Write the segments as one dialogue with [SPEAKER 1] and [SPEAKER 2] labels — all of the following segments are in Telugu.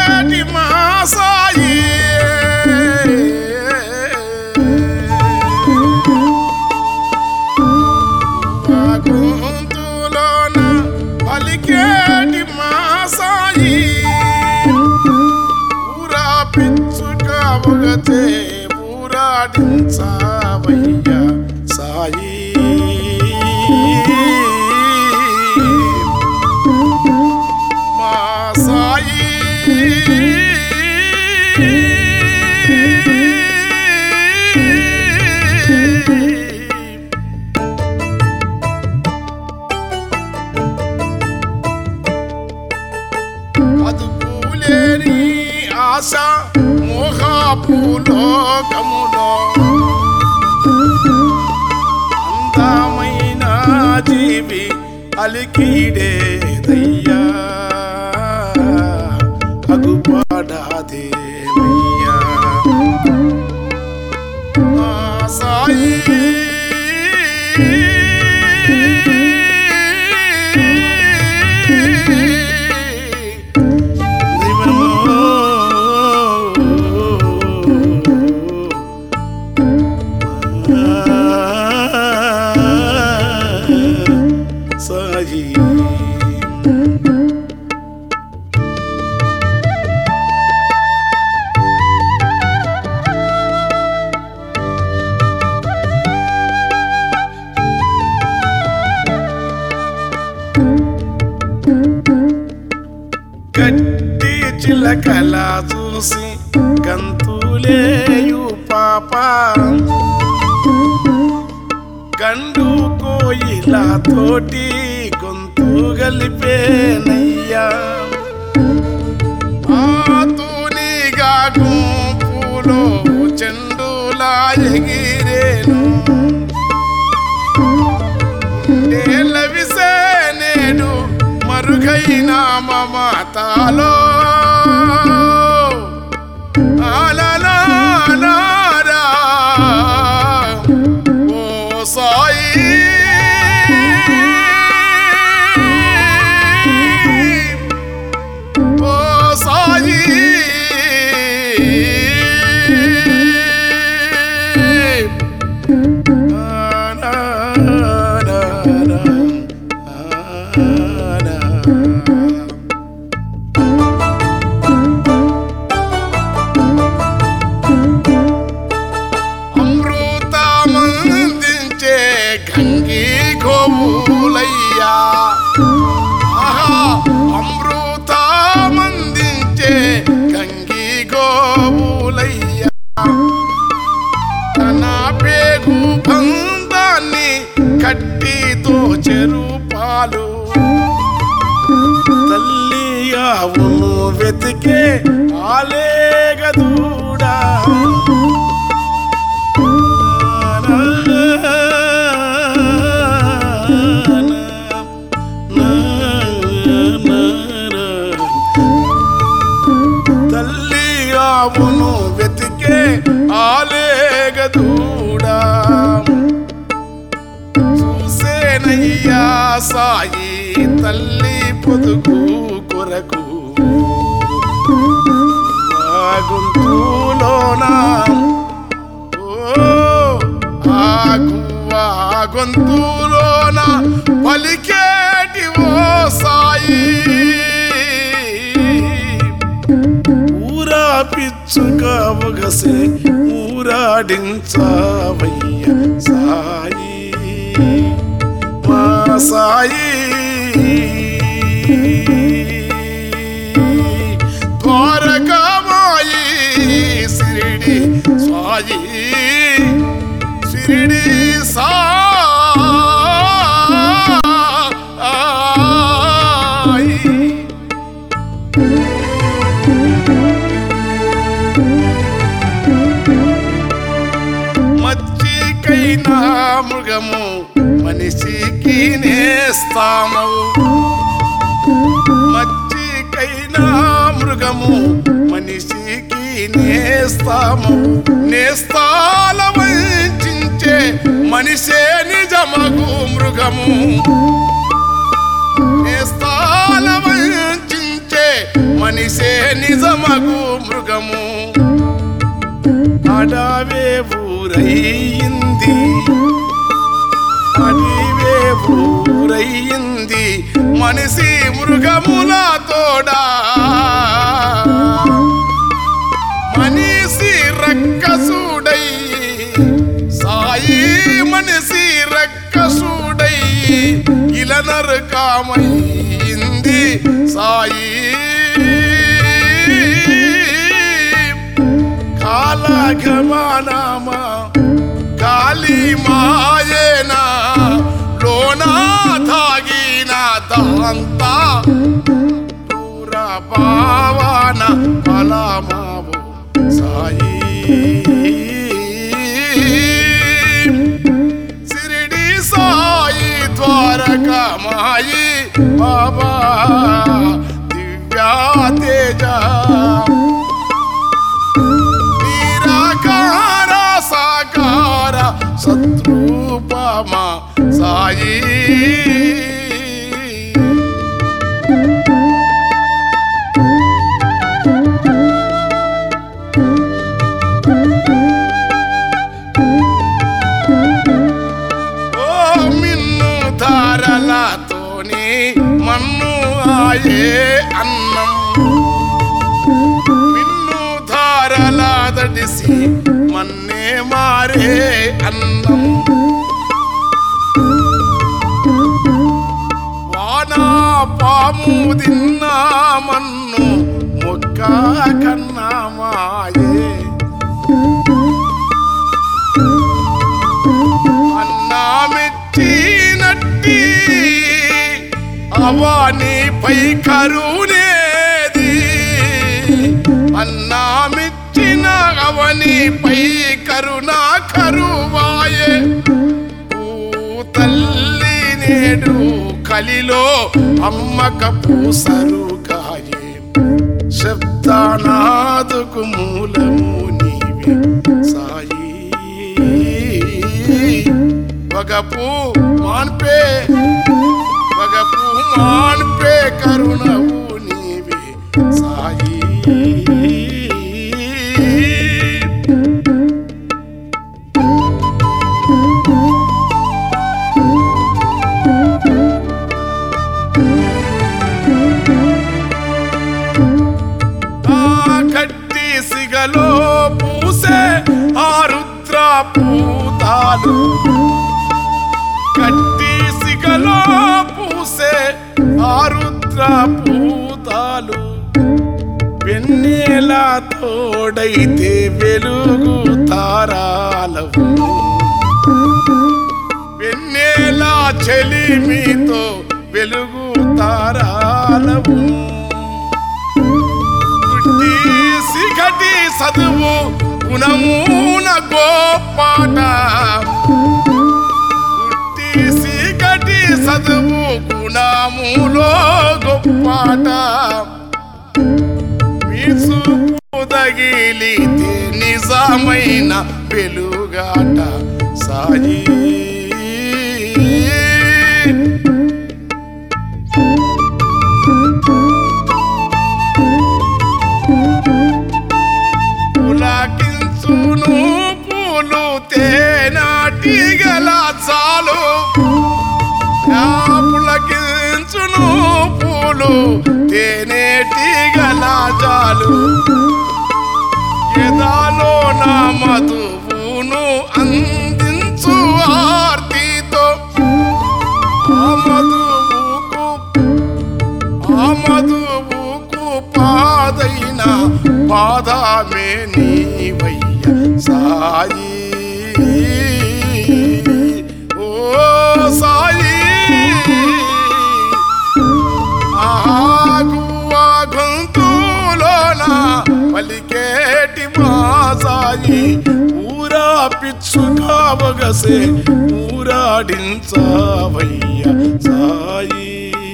[SPEAKER 1] పలికేటి మా సాయి ఆ గొంతులోన పలికేటి మా సాయి ఊరా పిచ్చుక ఒకతే ఊరాడించావయ్యా సాయి మా సాయి అదుపులేని ఆశ మోహపులోకములో అందమైన జీవి అలికిడేదయ్యా అగుపడాదేమయ్యా ఆ సాయి సాయి గట్టి చిలకల చూసి గంతులేయు పాప గండు కోయిల తోటి గొంతు గలిపేనయ్యా ఆతూనిగా గుంపులో చెండులా ఎగిరేను నేలవిసే నేడు మరుగైన మమతాలో ఆలలాలారా. ఓ సాయి ఓ సాయి అమృతమందించే గంగి గోవులయ్యా ఆహా అమృతమందించే గంగి గోవులయ్యా తన పేగు బంధాన్ని కట్టితో చెరుపాలు తల్లి అవును వెతికే ఆలేగదూడా తల్లి ఆవును వెతికే ఆలేగదూడా చూసేనయ్యా సాయి తల్లి పొదుగు కొరకు ఆ గొంతులోనా ఓ ఆగువా గొంతులోన పలికేటి ఓ సాయి ఊరా పిచ్చుక ఒగసే ఊరాడించావయ్య సాయి మా సాయి ద్వారకామాయి సిరిడి స్వాయి సిరిడి సాయి మచ్చికైనా మృగము మనిషికి నేస్తాము మచ్చికైనా మృగము మనిషికి నేస్తాము నేస్తాల వంచే మనిషే నిజమగు మృగము నేస్తాల వంచే మనిషే నిజమగు మృగము అడవే ఊరయ్యింది అడివే ఊరయ్యింది మనిషి మృగముల తోడా మనిషి రక్కసుడై సాయి మనిషి రక్కసుడై ఇలనరు కామయ్యింది సాయి కాలగమనమా కాలి మాయేనా లోనా తాగిన దంతా దూర భావన ఫలమావు సాయి సిరిడి సాయి ద్వారకమాయి బాబా దివ్యా తేజ నిరాకార సాకార సద్రూపమా సాయి ఓ మిన్ను ధారలతోని మన్ను ఆయే అన్నం మిన్ను ధారల దడిసి మన్నే మారే అన్నం వానా పాము తిన్నా మన్ను మొక్క కన్నా మాయే అన్నామెచ్చినట్టి అవానిపై కరుణేది అన్నామిచ్చిన అవనిపై కరుణ కరువాయే ఓ తల్లి నేడు కలిలో అమ్మక పూసరు కాయే శబ్దానాదుకు మూలము నీవే సాయి వగపు మాన్పే వగపు మాన్పే కరుణవు నీవే సాయి ఆ కట్టి సిగలో పూసే ఆ రుద్ర పూతాలు కట్టి సిగలో పూసే ఆ రుద్ర పూతాలు వెన్నెల తోడైతే వెలుగు తారాలవు వెన్నెల చెలిమితో వెలుగు తారాలవు గుడ్డి సిగటి చదువు గుణమున గోపాట గుడ్డి సిగటి చదువు గుణములో గొప్పాట మీసుకు తగిలితే నిజమైన వెలుగాట సాయి పులకించును పూలు తేనాటి గల చాలు ఆ పులకించును పూలు తేనేటి గల చాలు ఎదాలో నా మధువును అందించు ఆర్తితో ఆ మధువుకు ఆ మధువుకు పాదైన పాదమే నీవయ్య సాయి ఓ సాయి ఆగువా గొంతులోన పలికేటి మా సాయి ఊరా పిచ్చుకావగసే ఊరాడించవయ్య సాయి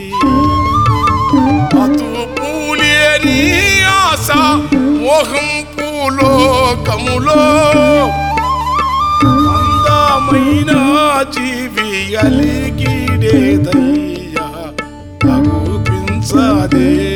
[SPEAKER 1] అతు పూలేని ఆశ మోహం పూలోకములో అందమైన జీవి అలిగిడేదయ్యా తగుపించదే